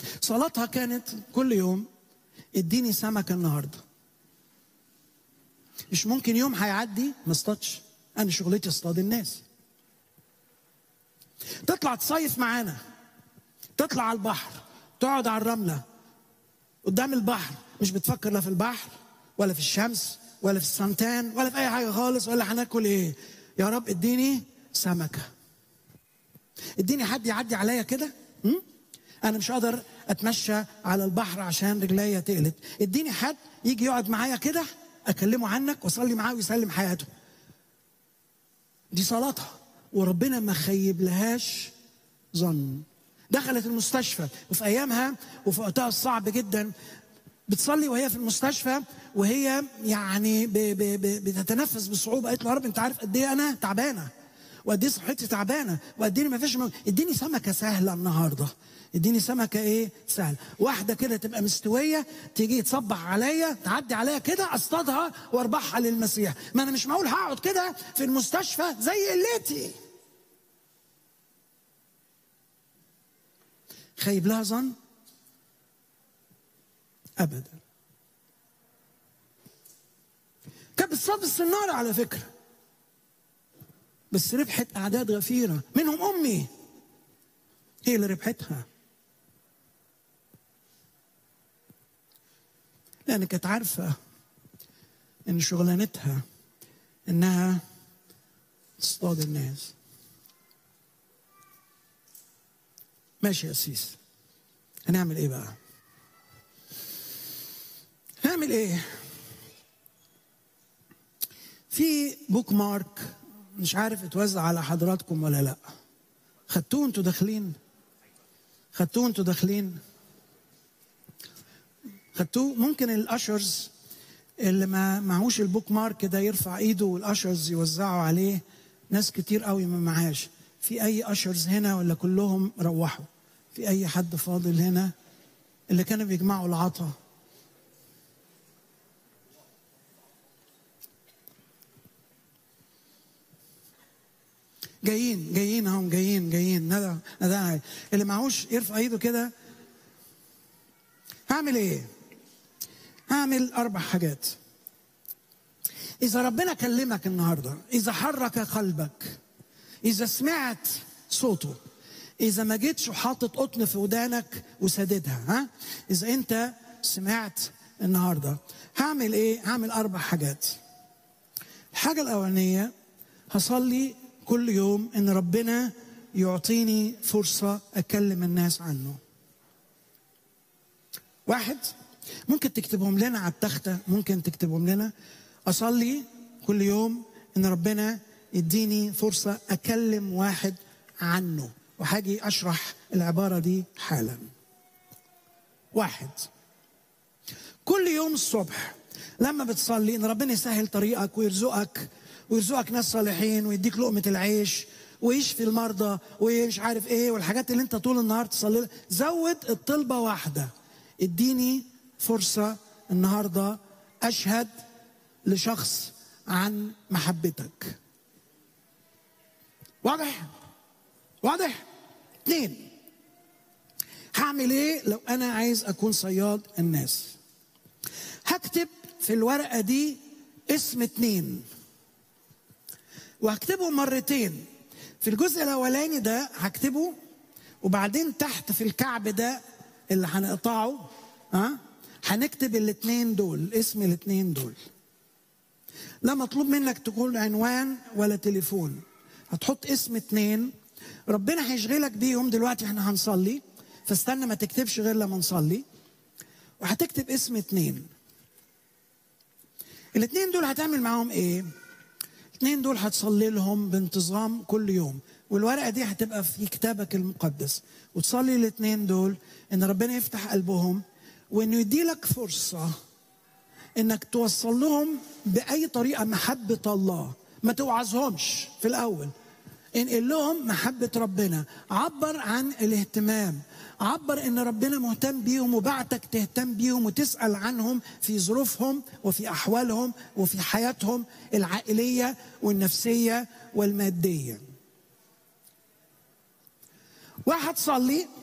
صلاتها كانت كل يوم اديني سمك النهارده مش ممكن يوم هيعدي ما اصطادش انا شغلتي اصطاد الناس تطلع تصيف معانا تطلع على البحر تقعد على الرمله قدام البحر مش بتفكر لا في البحر ولا في الشمس ولا في السنتان ولا في اي حاجه خالص ولا هناكل ايه يا رب اديني سمكه اديني حد يعدي عليا كده م? انا مش قادر اتمشى على البحر عشان رجليا تقلت اديني حد يجي يقعد معايا كده اكلمه عنك واصلي معاه ويسلم حياته دي صلاتها وربنا ما خيب لهاش ظن دخلت المستشفى وفي ايامها وفي وقتها الصعب جدا بتصلي وهي في المستشفى وهي يعني ب ب ب بتتنفس بصعوبه قالت له يا رب انت عارف قد ايه انا تعبانه وقد ايه صحتي تعبانه وقد ايه ما فيش م... اديني سمكه سهله النهارده اديني سمكه ايه سهله واحده كده تبقى مستويه تيجي تصبح عليا تعدي عليا كده اصطادها واربحها للمسيح ما انا مش معقول هقعد كده في المستشفى زي قلتي خيب لها ظن ابدا كانت بتصطاد السناره على فكره بس ربحت اعداد غفيره منهم امي هي اللي ربحتها لان كانت عارفه ان شغلانتها انها تصطاد الناس ماشي يا سيس هنعمل ايه بقى هنعمل ايه في بوك مارك مش عارف اتوزع على حضراتكم ولا لا خدتوه انتوا داخلين خدتوه انتوا داخلين خدتوه ممكن الاشرز اللي ما معهوش البوك مارك ده يرفع ايده والاشرز يوزعوا عليه ناس كتير قوي ما معاش في اي اشرز هنا ولا كلهم روحوا في اي حد فاضل هنا اللي كانوا بيجمعوا العطا جايين جايين اهم جايين جايين ندى ندى اللي معهوش يرفع ايده كده هعمل ايه؟ هعمل اربع حاجات اذا ربنا كلمك النهارده اذا حرك قلبك اذا سمعت صوته اذا ما جيتش وحاطط قطن في ودانك وسددها ها اذا انت سمعت النهارده هعمل ايه هعمل اربع حاجات الحاجه الاولانيه هصلي كل يوم ان ربنا يعطيني فرصه اكلم الناس عنه واحد ممكن تكتبهم لنا على التخته ممكن تكتبهم لنا اصلي كل يوم ان ربنا يديني فرصه اكلم واحد عنه وهاجي اشرح العباره دي حالا واحد كل يوم الصبح لما بتصلي ان ربنا يسهل طريقك ويرزقك ويرزقك ناس صالحين ويديك لقمه العيش ويشفي المرضى ومش عارف ايه والحاجات اللي انت طول النهار تصلي زود الطلبه واحده اديني فرصه النهارده اشهد لشخص عن محبتك واضح واضح اثنين هعمل ايه لو انا عايز اكون صياد الناس هكتب في الورقه دي اسم اتنين وهكتبه مرتين في الجزء الاولاني ده هكتبه وبعدين تحت في الكعب ده اللي هنقطعه ها هنكتب الاثنين دول اسم الاثنين دول لا مطلوب منك تقول عنوان ولا تليفون هتحط اسم اتنين ربنا هيشغلك بيهم دلوقتي احنا هنصلي فاستنى ما تكتبش غير لما نصلي وهتكتب اسم اتنين الاتنين دول هتعمل معاهم ايه الاتنين دول هتصلي لهم بانتظام كل يوم والورقه دي هتبقى في كتابك المقدس وتصلي الاثنين دول ان ربنا يفتح قلبهم وانه يدي لك فرصه انك توصل لهم باي طريقه محبه الله ما توعظهمش في الاول انقل لهم محبه ربنا عبر عن الاهتمام عبر ان ربنا مهتم بيهم وبعتك تهتم بيهم وتسال عنهم في ظروفهم وفي احوالهم وفي حياتهم العائليه والنفسيه والماديه وهتصلي